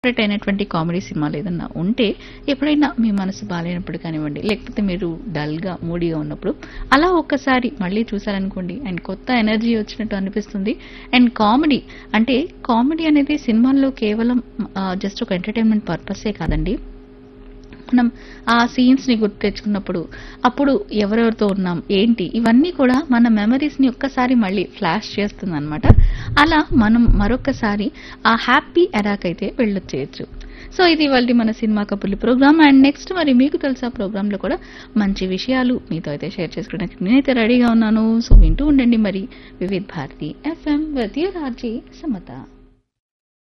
favourite అయినటువంటి comedy సినిమాలు ఏదన్నా ఉంటే ఎప్పుడైనా మీ మనసు బాగాలేనప్పుడు కానివ్వండి లేకపోతే మీరు డల్గా మూడీగా ఉన్నప్పుడు అలా ఒక్కసారి మళ్ళీ చూసారనుకోండి అండ్ కొత్త ఎనర్జీ వచ్చినట్టు అనిపిస్తుంది అండ్ కామెడీ అంటే కామెడీ అనేది సినిమాల్లో కేవలం జస్ట్ ఒక ఎంటర్టైన్మెంట్ పర్పసే కాదండి మనం ఆ సీన్స్ ని గుర్తు తెచ్చుకున్నప్పుడు అప్పుడు ఎవరెవరితో ఉన్నాం ఏంటి ఇవన్నీ కూడా మన మెమరీస్ ని ఒక్కసారి మళ్ళీ ఫ్లాష్ చేస్తుంది అనమాట అలా మనం మరొకసారి ఆ హ్యాపీ ఎరాక్ అయితే వెళ్ళొచ్చేయచ్చు సో ఇది ఇవాళ మన సినిమా కబుర్లు ప్రోగ్రామ్ అండ్ నెక్స్ట్ మరి మీకు తెలుసా ప్రోగ్రామ్ లో కూడా మంచి విషయాలు మీతో అయితే షేర్ చేసుకోవడానికి నేనైతే రెడీగా ఉన్నాను సో వింటూ ఉండండి మరి వివిధ్ భారతి ఎఫ్ఎం విత్ రాజీ సమత